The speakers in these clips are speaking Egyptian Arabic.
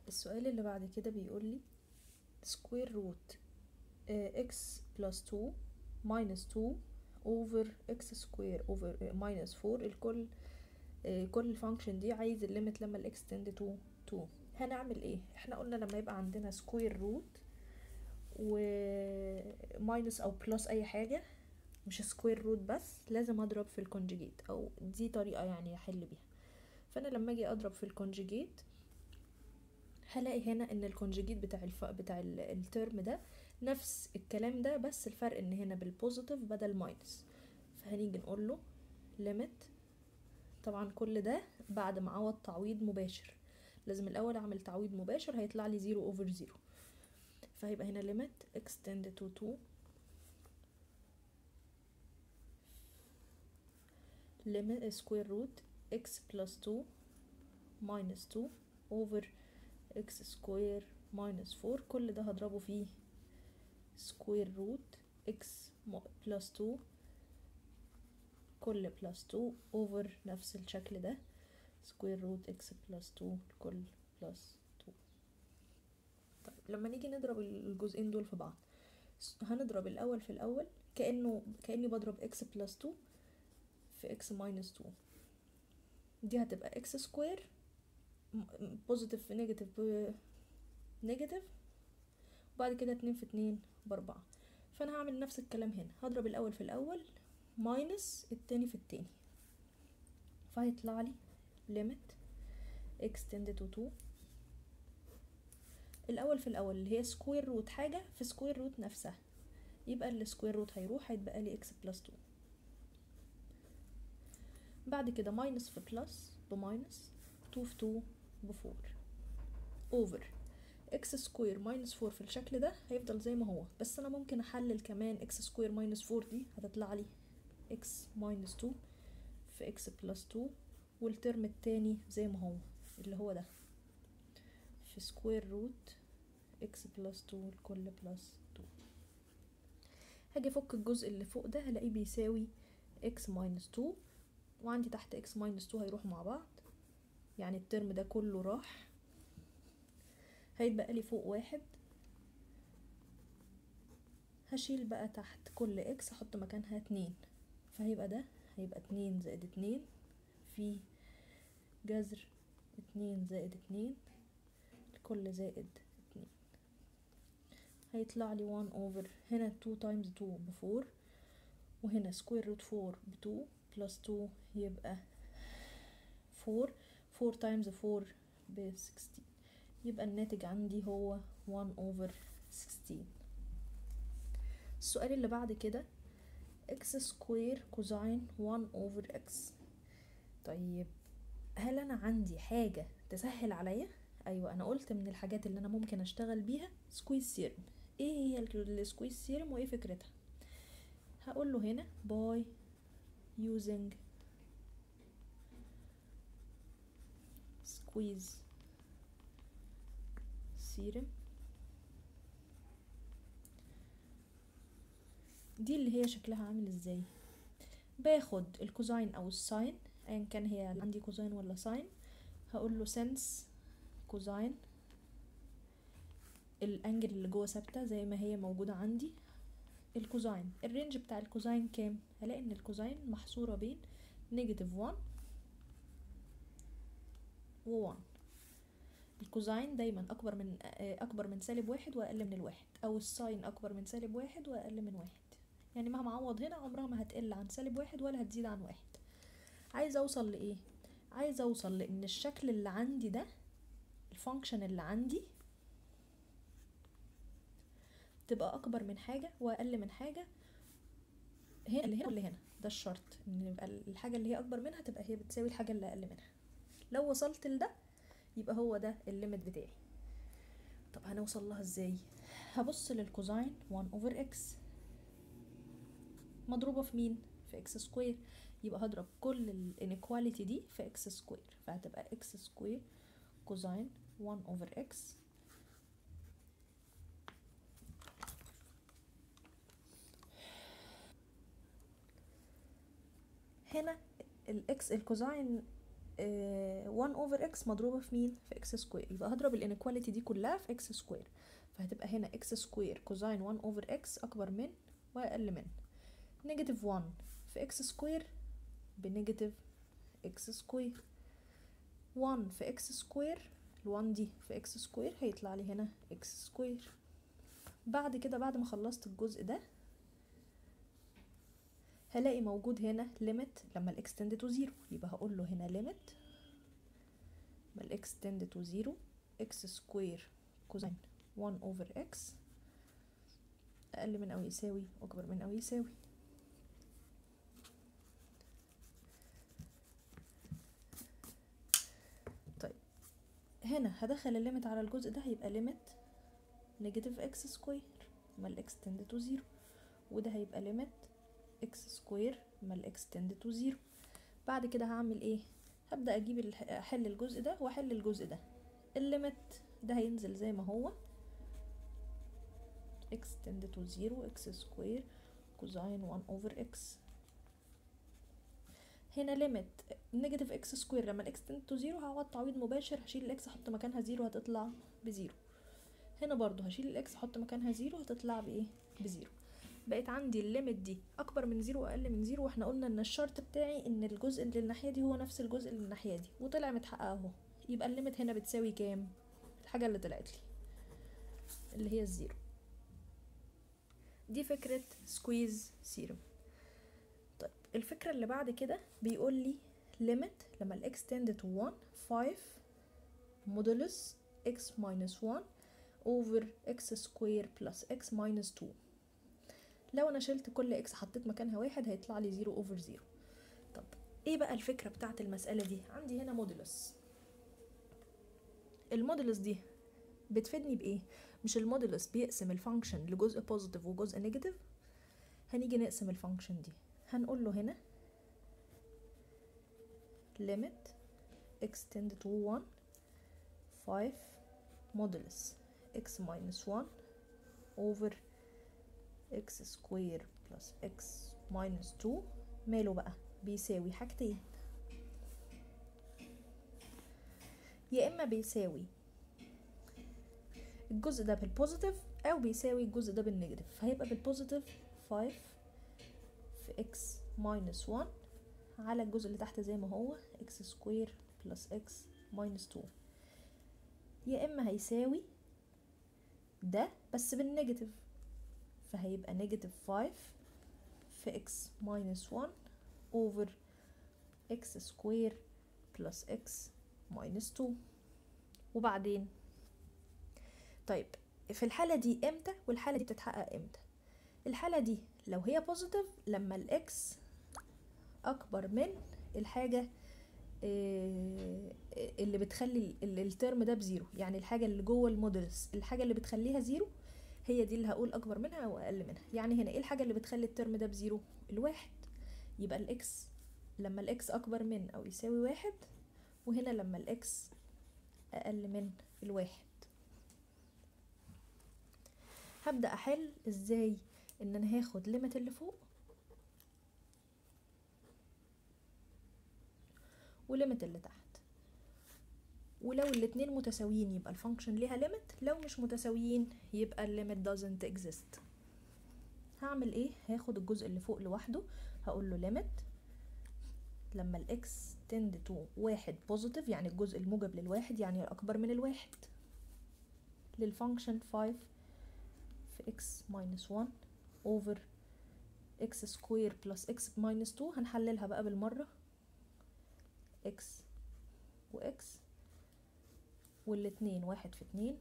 السؤال اللي بعد كده بيقول لي square root آه، x plus 2 minus 2 over x square over آه، minus 4 الكل آه، كل الفانكشن دي عايز الليميت لما ال x tend to 2 هنعمل ايه احنا قلنا لما يبقى عندنا square root و minus او plus اي حاجة مش square root بس لازم اضرب في الكونجيجيت او دي طريقة يعني احل بيها فانا لما اجي اضرب في الكونجيجيت هلاقي هنا ان الكونجيجيت بتاع الف... بتاع ال- الترم ده نفس الكلام ده بس الفرق ان هنا بالبوزيتيف بدل ماينس فهنيجي نقول له ليميت طبعا كل ده بعد ما عوض تعويض مباشر لازم الاول اعمل تعويض مباشر هيطلع لي 0 اوفر 0 فهيبقى هنا ليميت extend to 2 limit square root x plus 2 minus 2 over x square minus 4 كل ده هضربه في square root x mo- plus 2 كل plus 2 over نفس الشكل ده square root x plus 2 كل plus 2 طيب لما نيجي نضرب الجزئين دول في بعض س- هنضرب الأول في الأول كأنه كأني بضرب x plus 2 في x minus 2 دي هتبقى x square بوزيتيف في نيجاتيف نيجاتيف وبعد كده اتنين في اتنين باربعة فانا هعمل نفس الكلام هنا هضرب الاول في الاول ماينس التاني في التاني فهيطلع لي limit extended to 2 الاول في الاول اللي هي سكوير روت حاجة في سكوير روت نفسها يبقى السكوير روت هيروح هيتبقى لي x بلس 2 بعد كده ماينس في بلس بماينس 2 في 2 بفور اوفر اكس سكوير ماينس 4 في الشكل ده هيفضل زي ما هو بس انا ممكن احلل كمان اكس سكوير ماينس 4 دي هتطلع لي اكس ماينس 2 في اكس بلس 2 والترم التاني زي ما هو اللي هو ده في سكوير روت اكس بلس 2 الكل بلس 2 هاجي افك الجزء اللي فوق ده هلاقيه بيساوي اكس ماينس 2 وعندي تحت اكس ماينس 2 هيروحوا مع بعض يعني الترم ده كله راح هيتبقى لي فوق واحد هشيل بقى تحت كل اكس احط مكانها اتنين فهيبقى ده هيبقى اتنين زائد اتنين في جذر اتنين زائد اتنين الكل زائد اتنين هيطلع لي وان اوفر هنا تو تايمز تو بفور وهنا سكوير روت فور بتو بلس تو يبقى فور فور تايمز فور ب 16 يبقى الناتج عندي هو 1 over 16 السؤال اللي بعد كده x سكوير كوزين 1 over x طيب هل انا عندي حاجة تسهل عليا ايوه انا قلت من الحاجات اللي انا ممكن اشتغل بيها سكويز سيرم ايه هي السكويز سيرم وايه فكرتها هقول له هنا by using squeeze serum دي اللي هي شكلها عامل ازاي باخد الكوزاين او الساين ايا كان هي عندي كوزاين ولا ساين هقول له سنس كوزاين الانجل اللي جوه ثابته زي ما هي موجوده عندي الكوزاين الرينج بتاع الكوزاين كام هلاقي ان الكوزاين محصوره بين نيجاتيف 1 و 1 الكوزاين دايما اكبر من آه، اكبر من سالب واحد واقل من الواحد او الساين اكبر من سالب واحد واقل من واحد يعني مهما اعوض هنا عمرها ما هتقل عن سالب واحد ولا هتزيد عن واحد عايزه اوصل لايه عايزه اوصل لان الشكل اللي عندي ده الفانكشن اللي عندي تبقى اكبر من حاجه واقل من حاجه هنا اللي هنا واللي هنا ده الشرط ان يبقى الحاجه اللي هي اكبر منها تبقى هي بتساوي الحاجه اللي اقل منها لو وصلت لده يبقى هو ده الليميت بتاعي طب هنوصل لها ازاي هبص للكوزاين 1 اوفر اكس مضروبه في مين في اكس سكوير يبقى هضرب كل الانيكواليتي دي في اكس سكوير فهتبقى اكس سكوير كوزاين 1 اوفر اكس هنا الاكس الكوزاين 1 اوفر اكس مضروبه في مين في اكس سكوير يبقى هضرب الانيكواليتي دي كلها في اكس سكوير فهتبقى هنا اكس سكوير كوزاين 1 اوفر اكس اكبر من واقل من نيجاتيف 1 في اكس سكوير بنيجاتيف اكس سكوير 1 في اكس سكوير ال1 دي في اكس سكوير هيطلع لي هنا اكس سكوير بعد كده بعد ما خلصت الجزء ده هلاقي موجود هنا limit لما الاكس تند تو زيرو يبقى هقول له هنا limit لما الاكس تند تو زيرو اكس سكوير كوزين 1 اوفر اكس اقل من او يساوي اكبر من او يساوي طيب هنا هدخل الليمت على الجزء ده هيبقى ليميت نيجاتيف اكس سكوير ما الاكس تند تو زيرو وده هيبقى ليميت اكس سكوير ما الاكس تند تو زيرو بعد كده هعمل ايه هبدا اجيب الح- احل الجزء ده واحل الجزء ده الليميت ده هينزل زي ما هو x tend to 0 x square cosine 1 over x هنا limit negative x square لما ال x tend to 0 هعوض تعويض مباشر هشيل ال x احط مكانها 0 هتطلع بزيرو هنا برضو هشيل ال x احط مكانها 0 هتطلع بايه بزيرو بقت عندي الليميت دي اكبر من زيرو واقل من زيرو واحنا قلنا ان الشرط بتاعي ان الجزء اللي الناحيه دي هو نفس الجزء اللي الناحيه دي وطلع متحقق اهو يبقى الليميت هنا بتساوي كام الحاجه اللي طلعت لي اللي هي الزيرو دي فكرة سكويز سيرم طيب الفكرة اللي بعد كده بيقول لي limit لما ال x tend to 1 5 modulus x minus 1 over x square plus x minus 2 لو انا شلت كل x حطيت مكانها واحد هيطلع لي 0 over 0 طب ايه بقى الفكرة بتاعت المسألة دي عندي هنا مودولس المودولس دي بتفيدني بايه مش المودولس بيقسم الفانكشن لجزء بوزيتيف وجزء نيجاتيف هنيجي نقسم الفانكشن دي هنقول له هنا limit x tend to 1 5 modulus x minus 1 over x square plus x minus 2 ماله بقى بيساوي حاجتين يا اما بيساوي الجزء ده بالبوزيتيف او بيساوي الجزء ده بالنيجاتيف فهيبقى بالبوزيتيف 5 في x minus 1 على الجزء اللي تحت زي ما هو x سكوير بلس x minus 2 يا اما هيساوي ده بس بالنيجاتيف فهيبقى نيجاتيف 5 في x minus 1 over x سكوير بلس x minus 2 وبعدين طيب في الحالة دي امتى والحالة دي بتتحقق امتى الحالة دي لو هي بوزيتيف لما الاكس اكبر من الحاجة آه، اللي بتخلي ال- الترم ده بزيرو يعني الحاجة اللي جوه المودلس الحاجة اللي بتخليها زيرو هي دي اللي هقول اكبر منها او اقل منها يعني هنا ايه الحاجة اللي بتخلي الترم ده بزيرو الواحد يبقى الاكس لما الاكس اكبر من او يساوي واحد وهنا لما الاكس اقل من الواحد هبدأ أحل إزاي إن أنا هاخد ليميت اللي فوق وليميت اللي تحت ولو الاتنين متساويين يبقى الفانكشن ليها ليميت لو مش متساويين يبقى الليميت doesn't exist هعمل ايه هاخد الجزء اللي فوق لوحده هقول له ليميت لما الاكس تند تو واحد بوزيتيف يعني الجزء الموجب للواحد يعني الأكبر من الواحد للفانكشن 5 في x minus 1 over x square plus x minus 2 هنحللها بقى بالمرة x و x والاتنين واحد في اتنين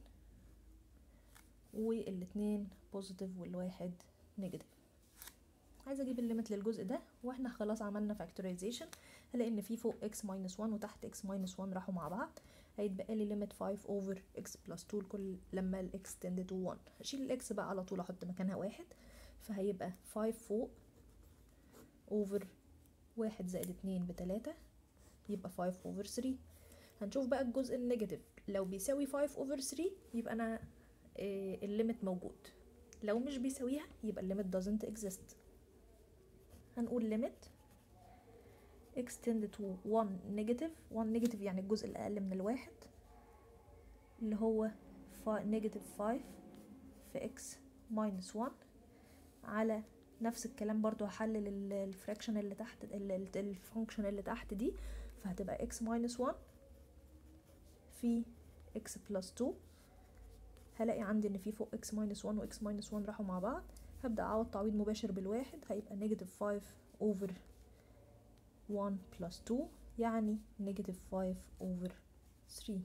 والاتنين بوزيتيف والواحد نيجاتيف عايزه اجيب الليميت للجزء ده واحنا خلاص عملنا فاكتورايزيشن هلاقي ان في فوق x minus 1 وتحت x minus 1 راحوا مع بعض هيتبقى لي ليميت 5 اوفر x بلس 2 لكل لما ال x tend to 1 هشيل ال x بقى على طول احط مكانها واحد فهيبقى 5 فوق اوفر واحد زائد اتنين بتلاتة يبقى 5 اوفر 3 هنشوف بقى الجزء النيجاتيف لو بيساوي 5 اوفر 3 يبقى انا إيه الليميت موجود لو مش بيساويها يبقى الليميت doesn't exist هنقول limit x tend to 1 negative 1 negative يعني الجزء الأقل من الواحد اللي هو نيجاتيف 5 في x minus 1 على نفس الكلام برضو هحلل الفراكشن اللي تحت الفانكشن اللي تحت دي فهتبقى x minus 1 في x plus 2 هلاقي عندي ان في فوق x minus 1 و x minus 1 راحوا مع بعض هبدأ اعوض تعويض مباشر بالواحد هيبقى نيجاتيف 5 over 1 plus 2 يعني نيجاتيف 5 over 3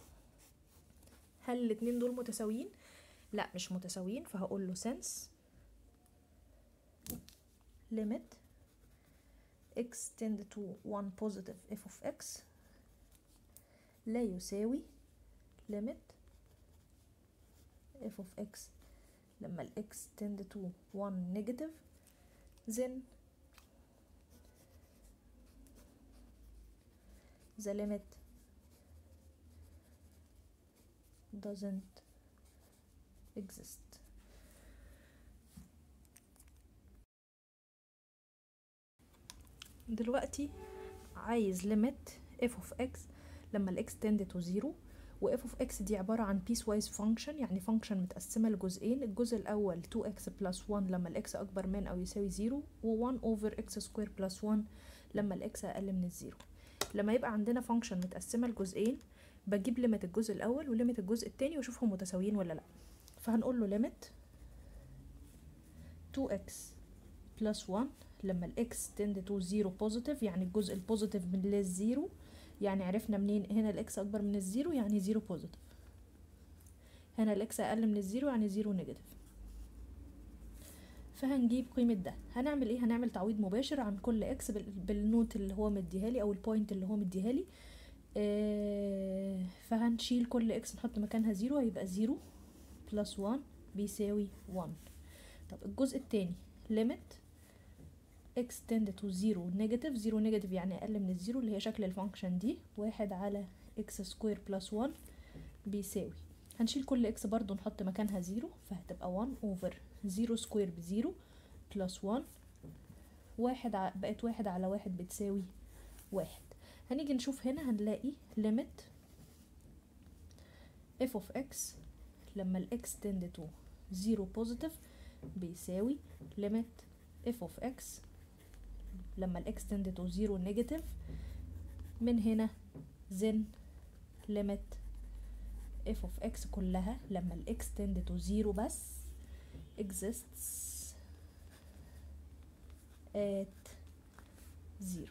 هل الاتنين دول متساويين؟ لا مش متساويين فهقول له since limit x tend to 1 positive f of x لا يساوي limit f of x لما ال x tend to 1 negative then the limit doesn't exist دلوقتي عايز limit f of x لما ال x tend to 0 و f of x دي عبارة عن piecewise function يعني function متقسمة لجزئين الجزء الأول 2x plus 1 لما ال x أكبر من أو يساوي 0 و 1 over x square plus 1 لما ال x أقل من الزيرو لما يبقى عندنا function متقسمة لجزئين بجيب ليميت الجزء الأول وليميت الجزء التاني وأشوفهم متساويين ولا لأ فهنقول له ليميت 2x plus 1 لما ال x tend to 0 positive يعني الجزء البوزيتيف من للزيرو يعني عرفنا منين هنا الاكس اكبر من الزيرو يعني زيرو بوزيتيف هنا الاكس اقل من الزيرو يعني زيرو نيجاتيف فهنجيب قيمة ده هنعمل ايه هنعمل تعويض مباشر عن كل اكس بالنوت اللي هو مديهالي او البوينت اللي هو مديهالي آه فهنشيل كل اكس نحط مكانها زيرو هيبقى زيرو بلس وان بيساوي وان طب الجزء التاني ليميت x tend to 0 negative 0 negative يعني أقل من الزيرو اللي هي شكل الفانكشن دي واحد على x سكوير بلس 1 بيساوي هنشيل كل x برضو نحط مكانها زيرو فهتبقى 1 over 0 سكوير بزيرو بلس 1 واحد ع... بقت واحد على واحد بتساوي واحد هنيجي نشوف هنا هنلاقي limit f of x لما ال x tend to 0 positive بيساوي limit f of x لما ال x tend to 0 negative من هنا then limit f of x كلها لما ال x tend to 0 بس exists at 0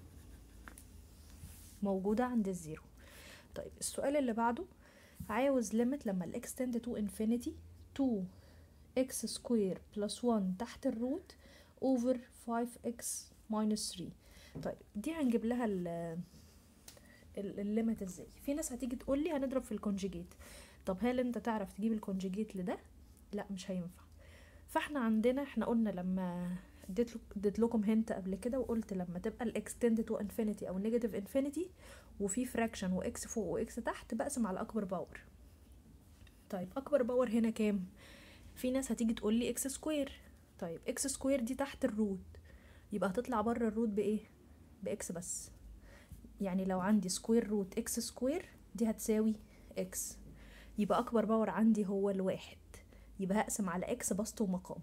موجودة عند الزيرو طيب السؤال اللي بعده عاوز limit لما ال x tend to infinity 2 x square plus 1 تحت الروت over 5x minus 3 طيب دي هنجيب لها ال الليمت ازاي في ناس هتيجي تقول لي هنضرب في الكونجيجيت طب هل انت تعرف تجيب الكونجيجيت لده لا مش هينفع فاحنا عندنا احنا قلنا لما اديت اديت لكم هنت قبل كده وقلت لما تبقى الاكستند تو انفينيتي او نيجاتيف انفينيتي وفي فراكشن واكس فوق واكس تحت بقسم على اكبر باور طيب اكبر باور هنا كام في ناس هتيجي تقول لي اكس سكوير طيب اكس سكوير دي تحت الروت يبقى هتطلع بره الروت بايه باكس بس يعني لو عندي سكوير روت اكس سكوير دي هتساوي اكس يبقى اكبر باور عندي هو الواحد يبقى هقسم على اكس بسط ومقام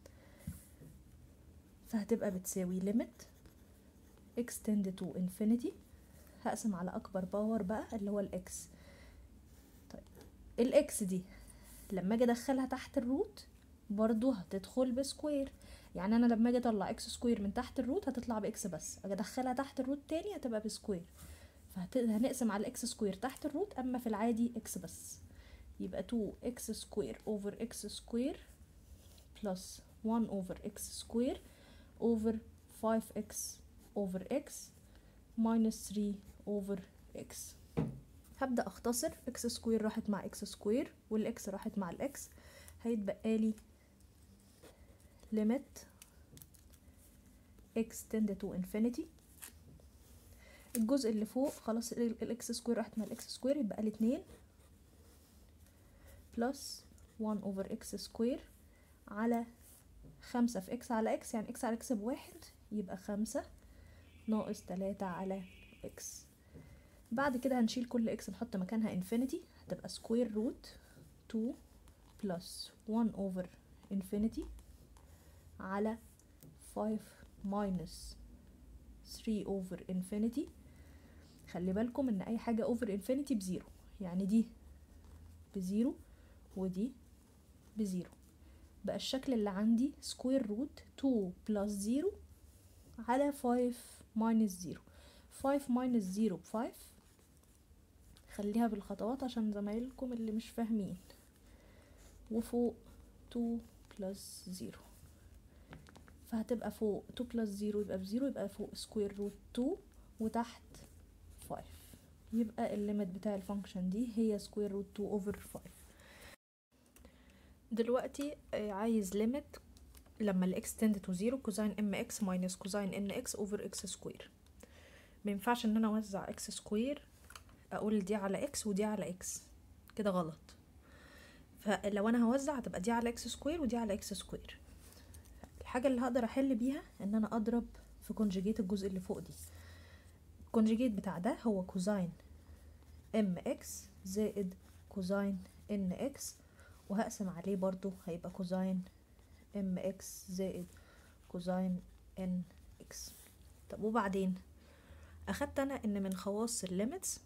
فهتبقى بتساوي limit x tend to infinity هقسم على اكبر باور بقى اللي هو الاكس طيب الاكس دي لما اجي ادخلها تحت الروت برضو هتدخل بسكوير يعني انا لما اجي اطلع اكس سكوير من تحت الروت هتطلع باكس بس اجي ادخلها تحت الروت تاني هتبقى بسكوير فهنقسم على اكس سكوير تحت الروت اما في العادي اكس بس يبقى 2 اكس سكوير اوفر اكس سكوير بلس 1 اوفر اكس سكوير اوفر 5x over x minus 3 over x هبدأ أختصر x سكوير راحت مع x سكوير والx راحت مع الx هيتبقى لي limit x tend to infinity الجزء اللي فوق خلاص ال x سكوير راحت مع ال x سكوير يبقى لي 2 plus 1 over x سكوير على خمسة في اكس على اكس يعني اكس على اكس بواحد يبقى خمسة ناقص تلاتة على اكس بعد كده هنشيل كل اكس نحط مكانها انفينيتي هتبقى سكوير روت 2 بلس 1 اوفر انفينيتي على 5 ماينس 3 اوفر انفينيتي خلي بالكم ان اي حاجة اوفر انفينيتي بزيرو يعني دي بزيرو ودي بزيرو بقى الشكل اللي عندي سكوير روت 2 بلس زيرو على 5 ماينس زيرو 5 ماينس زيرو بفايف خليها بالخطوات عشان زمايلكم اللي مش فاهمين وفوق 2 بلس زيرو فهتبقى فوق 2 بلس زيرو يبقى بزيرو يبقى فوق سكوير روت 2 وتحت 5 يبقى الليميت بتاع الفانكشن دي هي سكوير روت 2 اوفر 5 دلوقتي عايز ليميت لما الاكس تند تو زيرو كوزين ام اكس ماينس كوزين ان اكس اوفر اكس سكوير مينفعش ان انا اوزع اكس سكوير اقول دي على اكس ودي على اكس كده غلط فلو انا هوزع هتبقى دي على اكس سكوير ودي على اكس سكوير الحاجه اللي هقدر احل بيها ان انا اضرب في كونجيجيت الجزء اللي فوق دي الكونجيجيت بتاع ده هو كوزين ام اكس زائد كوزين ان اكس وهقسم عليه برضو هيبقى كوزين ام اكس زائد كوزين ان اكس طب وبعدين اخدت انا ان من خواص الليميتس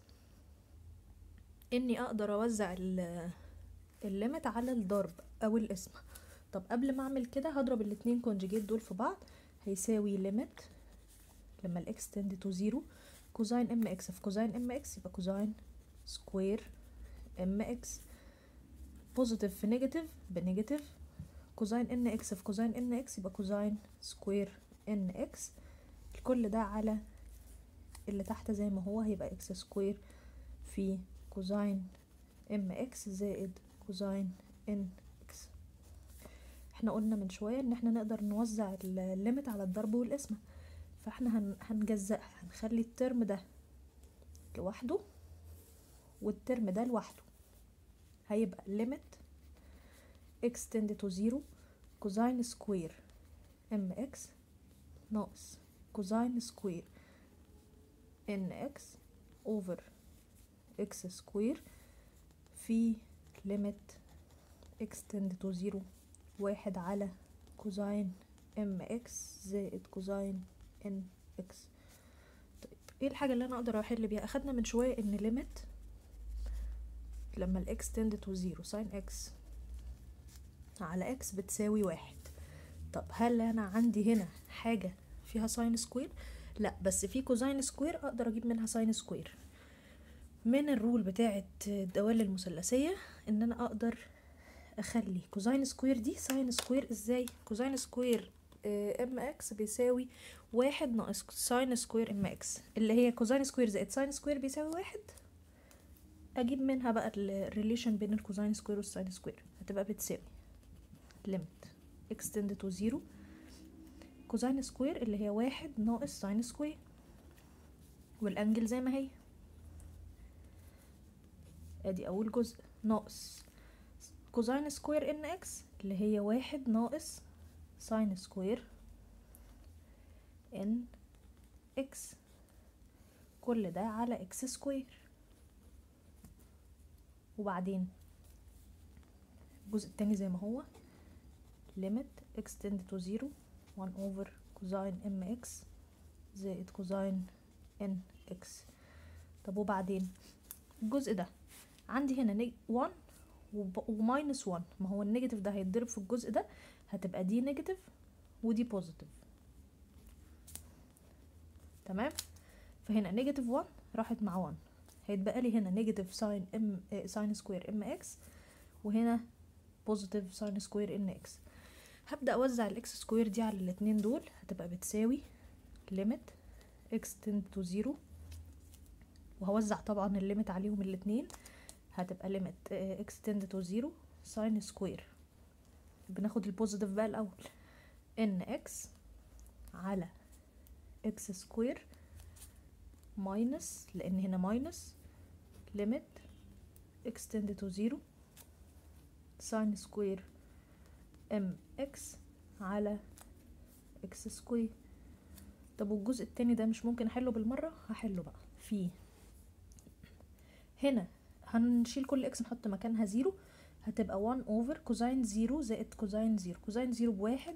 اني اقدر اوزع الليميت على الضرب او القسمه طب قبل ما اعمل كده هضرب الاتنين كونجيجيت دول في بعض هيساوي ليميت لما الاكس تند تو زيرو كوزين ام اكس في كوزين ام اكس يبقى كوزين سكوير ام اكس بوزيتيف في نيجاتيف بنيجاتيف كوزين ان اكس في كوزين ان اكس يبقى كوزين سكوير ان اكس الكل ده على اللي تحت زي ما هو هيبقى اكس سكوير في كوزين ام اكس زائد كوزين ان اكس احنا قلنا من شوية ان احنا نقدر نوزع الليمت على الضرب والقسمة فاحنا هن هنجزأها هنخلي الترم ده لوحده والترم ده لوحده هيبقى limit x tend to zero كوزين سكوير ام اكس ناقص كوزين سكوير ان اكس اوفر اكس سكوير في limit x tend to zero واحد على كوزين ام اكس زائد كوزين ان اكس طيب ايه الحاجة اللي انا اقدر احل بيها اخدنا من شوية ان limit لما الاكس تند تو زيرو ساين اكس على اكس بتساوي واحد طب هل انا عندي هنا حاجة فيها ساين سكوير لا بس في كوزين سكوير اقدر اجيب منها ساين سكوير من الرول بتاعة الدوال المثلثية ان انا اقدر اخلي كوزين سكوير دي ساين سكوير ازاي كوزين سكوير ام اكس بيساوي واحد ناقص ساين سكوير ام اكس اللي هي كوزين سكوير زائد ساين سكوير بيساوي واحد اجيب منها بقى الريليشن بين الكوزين سكوير والساين سكوير هتبقى بتساوي ليميت اكس تند تو زيرو كوزين سكوير اللي هي واحد ناقص ساين سكوير والانجل زي ما هي ادي اول جزء ناقص كوزين سكوير ان اكس اللي هي واحد ناقص ساين سكوير ان اكس كل ده على اكس سكوير وبعدين الجزء التاني زي ما هو limit x tend to 0 1 over cosine mx زائد cosine nx طب وبعدين الجزء ده عندي هنا 1 وماينس 1 ما هو النيجاتيف ده هيتضرب في الجزء ده هتبقى دي نيجاتيف ودي بوزيتيف تمام فهنا نيجاتيف 1 راحت مع 1 هيتبقى لي هنا نيجاتيف ساين ام ساين سكوير ام اكس وهنا بوزيتيف ساين سكوير ان اكس هبدا اوزع الاكس سكوير دي على الاتنين دول هتبقى بتساوي ليميت اكس تند تو زيرو وهوزع طبعا الليميت عليهم الاتنين هتبقى ليميت اكس تند تو زيرو ساين سكوير بناخد البوزيتيف بقى الاول ان اكس على اكس سكوير ماينس لان هنا ماينس ليميت اكس تند تو زيرو ساين سكوير ام اكس على اكس سكوير طب والجزء التاني ده مش ممكن احله بالمرة هحله بقى في هنا هنشيل كل اكس نحط مكانها زيرو هتبقى 1 اوفر كوزين زيرو زائد كوزين زيرو كوزين زيرو بواحد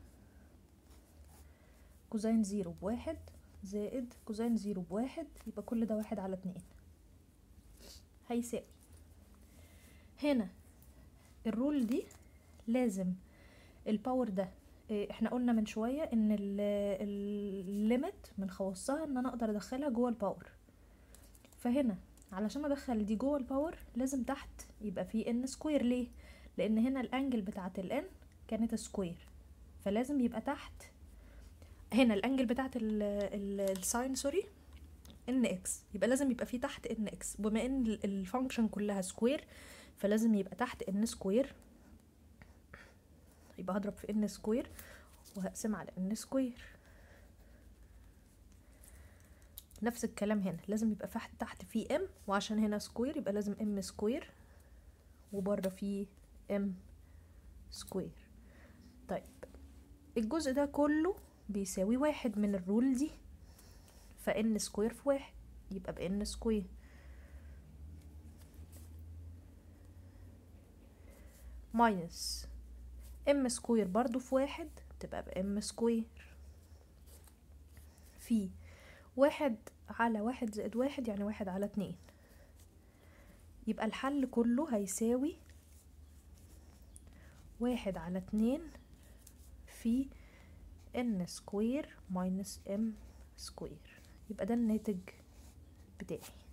كوزين زيرو بواحد زائد كوزين زيرو بواحد يبقى كل ده واحد على اتنين هيساوي هنا الرول دي لازم الباور ده إيه، احنا قلنا من شوية ان الليميت من خواصها ان انا اقدر ادخلها جوه الباور فهنا علشان ادخل دي جوه الباور لازم تحت يبقى في ان سكوير ليه لان هنا الانجل بتاعت الان كانت سكوير فلازم يبقى تحت هنا الانجل بتاعت الساين سوري ان اكس يبقى لازم يبقى في تحت ان اكس بما ان الفانكشن كلها سكوير فلازم يبقى تحت ان سكوير يبقى هضرب في ان سكوير وهقسم على ان سكوير نفس الكلام هنا لازم يبقى في تحت في ام وعشان هنا سكوير يبقى لازم ام سكوير وبره في ام سكوير طيب الجزء ده كله بيساوي واحد من الرول دي فان سكوير في واحد يبقى بان سكوير ماينس ام سكوير برضو في واحد تبقى بام سكوير في واحد على واحد زائد واحد يعني واحد على اتنين يبقى الحل كله هيساوي واحد على اتنين في ان سكوير ماينس ام سكوير يبقى ده الناتج بتاعي